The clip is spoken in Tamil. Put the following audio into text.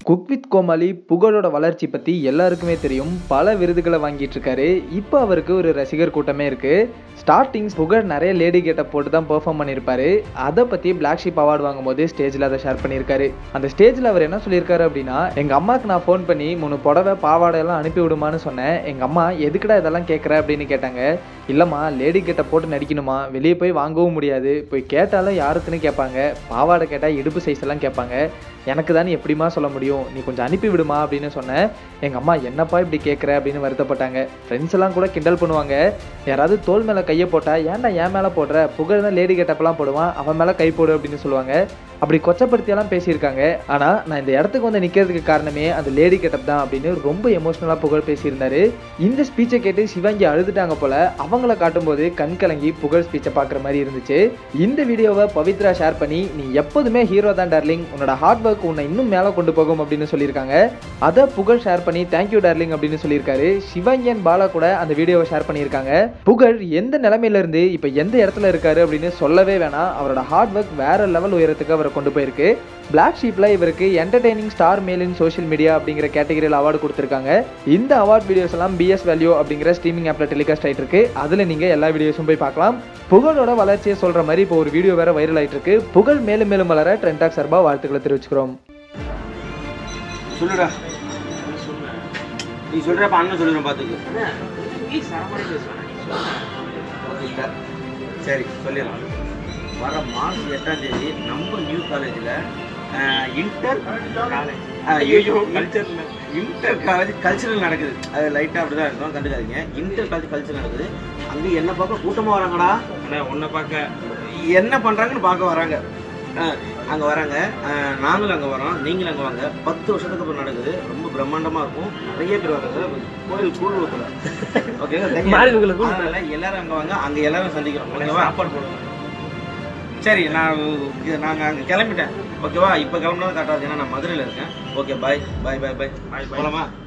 குக் வித் கோமாளி புகழோட வளர்ச்சி பற்றி எல்லாருக்குமே தெரியும் பல விருதுகளை வாங்கிட்டு இருக்காரு இப்போ அவருக்கு ஒரு ரசிகர் கூட்டமே இருக்கு ஸ்டார்டிங் புகழ் நிறைய லேடி கேட்ட போட்டு தான் பெர்ஃபார்ம் பண்ணியிருப்பாரு அதை பற்றி பிளாக் ஷீப் அவார்டு வாங்கும்போது ஸ்டேஜில் அதை ஷேர் பண்ணியிருக்காரு அந்த ஸ்டேஜில் அவர் என்ன சொல்லியிருக்காரு அப்படின்னா எங்கள் அம்மாவுக்கு நான் ஃபோன் பண்ணி மூணு புடவை பாவாடை எல்லாம் அனுப்பி விடுமான்னு சொன்னேன் எங்கள் அம்மா எதுக்குடா இதெல்லாம் கேட்குற அப்படின்னு கேட்டாங்க இல்லைம்மா லேடி கேட்ட போட்டு நடிக்கணுமா வெளியே போய் வாங்கவும் முடியாது போய் கேட்டாலும் யாருக்குன்னு கேட்பாங்க பாவாடை கேட்டால் இடுப்பு சைஸ் எல்லாம் கேட்பாங்க எனக்கு தான் எப்படிமா சொல்ல முடியும் நீ கொஞ்சம் அனுப்பி விடுமா அப்படின்னு சொன்னேன் எங்கள் அம்மா என்னப்பா இப்படி கேட்குற அப்படின்னு வருத்தப்பட்டாங்க ஃப்ரெண்ட்ஸ் எல்லாம் கூட கிண்டல் பண்ணுவாங்க யாராவது தோல் மேலே கையை போட்டா ஏன்டா என் மேலே போடுற புகழ் தான் லேடி கேட்டப்பெல்லாம் போடுவான் அவன் மேலே கை போடு அப்படின்னு சொல்லுவாங்க அப்படி கொச்சப்படுத்தியெல்லாம் பேசியிருக்காங்க ஆனால் நான் இந்த இடத்துக்கு வந்து நிற்கிறதுக்கு காரணமே அந்த லேடி கெட்டப் தான் அப்படின்னு ரொம்ப எமோஷ்னலாக புகழ் பேசியிருந்தாரு இந்த ஸ்பீச்சை கேட்டு சிவாங்கி அழுதுட்டாங்க போல அவங்கள காட்டும்போது கண் கலங்கி புகழ் ஸ்பீச்சை பார்க்குற மாதிரி இருந்துச்சு இந்த வீடியோவை பவித்ரா ஷேர் பண்ணி நீ எப்போதுமே ஹீரோ தான் டார்லிங் உன்னோட ஹார்ட் ஒர்க் உன்னை இன்னும் மேலே கொண்டு போகும் அப்படின்னு சொல்லியிருக்காங்க அதை புகழ் ஷேர் பண்ணி தேங்க்யூ டார்லிங் அப்படின்னு சொல்லியிருக்காரு சிவாங்கி அண்ட் பாலா கூட அந்த வீடியோவை ஷேர் பண்ணியிருக்காங்க புகழ் எந்த நிலைமையில இருந்து இப்போ எந்த இடத்துல இருக்காரு அப்படின்னு சொல்லவே வேணாம் அவரோட ஹார்ட் ஒர்க் வேற லெவல் உயரத்துக்கு அவரை கொண்டு போயிருக்கு பிளாக் ஷீப்பில் இவருக்கு என்டர்டைனிங் ஸ்டார் மேல் இன் சோஷியல் மீடியா அப்படிங்கிற கேட்டகரியில் அவார்டு கொடுத்துருக்காங்க இந்த அவார்ட் வீடியோஸ் எல்லாம் பிஎஸ் வேல்யூ அப்படிங்கிற ஸ்ட்ரீமிங் ஆப்பில் டெலிகாஸ்ட் ஆகிட்டு இருக்கு அதில் நீங்கள் எல்லா வீடியோஸும் போய் பார்க்கலாம் புகழோட வளர்ச்சியை சொல்கிற மாதிரி இப்போ ஒரு வீடியோ வேற வைரல் ஆயிட்டு இருக்கு புகழ் மேலும் மேலும் வளர ட்ரெண்டாக் சார்பாக வாழ்த்துக்களை தெரிவிச்சுக்கிறோம் சொல்லுடா நீ சொல்றப்ப அண்ணன் சொல்லுறேன் பாத்துக்கு ஓகே சார் சரி சொல்லிடலாம் வர மார்ச் எட்டாம் தேதி நம்ம நியூ காலேஜில் இன்டர் ஐயோ கல்ச்சர் இன்டர் காலேஜ் கல்ச்சரல் நடக்குது அது லைட்டாக அப்படி தான் இருக்கும் கண்டுக்காதீங்க இன்டர் காலேஜ் கல்ச்சர் நடக்குது அங்கே என்ன பார்க்க கூட்டமாக வராங்கடா அண்ணா உன்னை பார்க்க என்ன பண்ணுறாங்கன்னு பார்க்க வராங்க அங்கே வராங்க அஹ், நாங்களும் அங்கே வரோம் நீங்களும் அங்கே வாங்க பத்து வருஷத்துக்கு அப்புறம் நடக்குது ரொம்ப பிரம்மாண்டமாக இருக்கும் நிறைய பேர் வராங்க கோயில் கூழ் ஊற்றல ஓகேங்க அதனால எல்லாரும் அங்கே வாங்க அங்கே எல்லாரும் சந்திக்கிறோம் ஓகேவா சாப்பாடு போடுவோம் சரி நான் இது- நாங்க அங்கே கிளம்பிட்டேன் ஓகேவா இப்போ கிளம்புனது கரெக்டாக ஏன்னா நான் மதுரையில் இருக்கேன் okay bye bye bye bye Bye, bye. போலாமா